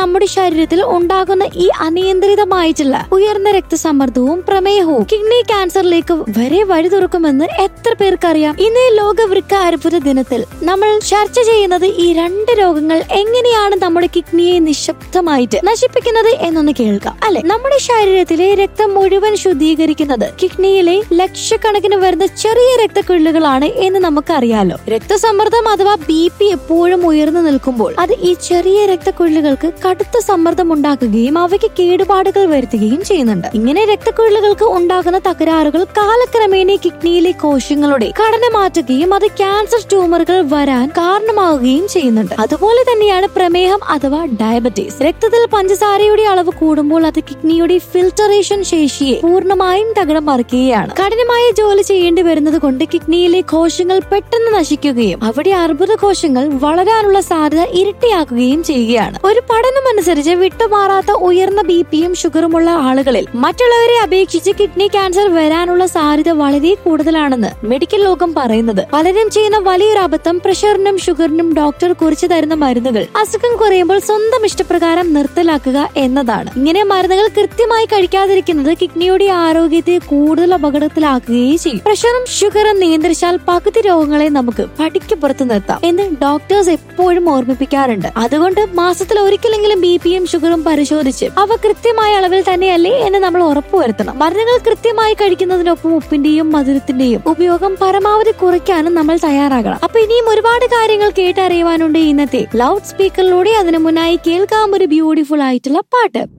നമ്മുടെ ശരീരത്തിൽ ഉണ്ടാകുന്ന ഈ അനിയന്ത്രിതമായിട്ടുള്ള ഉയർന്ന രക്തസമ്മർദ്ദവും പ്രമേഹവും കിഡ്നി ക്യാൻസറിലേക്ക് വരെ വഴി തുറക്കുമെന്ന് എത്ര പേർക്കറിയാം ഇന്ന് ലോക വൃക്ക അത്ഭുത ദിനത്തിൽ നമ്മൾ ചർച്ച ചെയ്യുന്നത് ഈ രണ്ട് രോഗങ്ങൾ എങ്ങനെയാണ് നമ്മുടെ കിഡ്നിയെ നിശബ്ദമായിട്ട് നശിപ്പിക്കുന്നത് എന്നൊന്ന് കേൾക്കാം അല്ലെ നമ്മുടെ ശരീരത്തിലെ രക്തം മുഴുവൻ ശുദ്ധീകരിക്കുന്നത് കിഡ്നിയിലെ ലക്ഷക്കണക്കിന് വരുന്ന ചെറിയ രക്തക്കുഴലുകളാണ് എന്ന് നമുക്കറിയാലോ രക്തസമ്മർദ്ദം അഥവാ ബി പി എപ്പോഴും ഉയർന്നു നിൽക്കുമ്പോൾ അത് ഈ ചെറിയ രക്തക്കുഴലുകൾക്ക് കടുത്ത സമ്മർദ്ദം ഉണ്ടാക്കുകയും അവയ്ക്ക് കേടുപാടുകൾ വരുത്തുകയും ചെയ്യുന്നുണ്ട് ഇങ്ങനെ രക്തക്കുഴലുകൾക്ക് ഉണ്ടാകുന്ന തകരാറുകൾ കാലക്രമേണ കിഡ്നിയിലെ കോശങ്ങളുടെ ഘടന മാറ്റുകയും അത് ക്യാൻസർ ട്യൂമറുകൾ വരാൻ കാരണമാവുകയും ചെയ്യുന്നുണ്ട് അതുപോലെ തന്നെയാണ് പ്രമേഹം അഥവാ ഡയബറ്റീസ് രക്തത്തിൽ പഞ്ചസാരയുടെ അളവ് കൂടുമ്പോൾ അത് കിഡ്നിയുടെ ഫിൽട്ടറേഷൻ ശേഷിയെ പൂർണ്ണമായും തകിടം മറിക്കുകയാണ് കഠിനമായ ജോലി ചെയ്യേണ്ടി വരുന്നത് കൊണ്ട് കിഡ്നിയിലെ കോശങ്ങൾ പെട്ടെന്ന് നശിക്കുകയും അവിടെ അർബുദ കോശങ്ങൾ വളരാനുള്ള സാധ്യത ഇരട്ടിയാക്കുകയും ചെയ്യുകയാണ് ഒരു പഠനം അനുസരിച്ച് വിട്ടുമാറാത്ത ഉയർന്ന ബി പിയും ഷുഗറുമുള്ള ആളുകളിൽ മറ്റുള്ളവരെ അപേക്ഷിച്ച് കിഡ്നി ക്യാൻസർ വരാനുള്ള സാധ്യത വളരെ കൂടുതലാണെന്ന് മെഡിക്കൽ ലോകം പറയുന്നത് പലരും ചെയ്യുന്ന വലിയൊരു അബദ്ധം പ്രഷറിനും ഷുഗറിനും ഡോക്ടർ കുറിച്ചു തരുന്ന മരുന്നുകൾ അസുഖം കുറയുമ്പോൾ സ്വന്തം ഇഷ്ടപ്രകാരം നിർത്തലാക്കുക എന്നതാണ് ഇങ്ങനെ മരുന്നുകൾ കൃത്യമായി കഴിക്കാതിരിക്കുന്നത് കിഡ്നിയുടെ ആരോഗ്യത്തെ കൂടുതൽ അപകടത്തിലാക്കുകയും ചെയ്യും പ്രഷറും ഷുഗറും നിയന്ത്രിച്ചാൽ പകുതി രോഗങ്ങളെ നമുക്ക് പടിക്ക് പുറത്തു നിർത്താം എന്ന് ഡോക്ടേഴ്സ് എപ്പോഴും ഓർമ്മിപ്പിക്കാറുണ്ട് അതുകൊണ്ട് മാസത്തിൽ ഒരിക്കലെങ്കിലും ബി പിയും ഷുഗറും പരിശോധിച്ച് അവ കൃത്യമായ അളവിൽ തന്നെയല്ലേ എന്ന് നമ്മൾ ഉറപ്പുവരുത്തണം മരുന്നുകൾ കൃത്യമായി കഴിക്കുന്നതിനൊപ്പം ഉപ്പിന്റെയും മധുരത്തിന്റെയും ഉപയോഗം പരമാവധി കുറയ്ക്കാനും നമ്മൾ തയ്യാറാകണം അപ്പൊ ഇനിയും ഒരുപാട് കാര്യങ്ങൾ കേട്ടറിയുവാനുണ്ട് ഇന്നത്തെ ലൗഡ് സ്പീക്കറിലൂടെ അതിനു മുന്നായി കേൾക്കാം ഒരു ബ്യൂട്ടിഫുൾ ആയിട്ടുള്ള പാട്ട്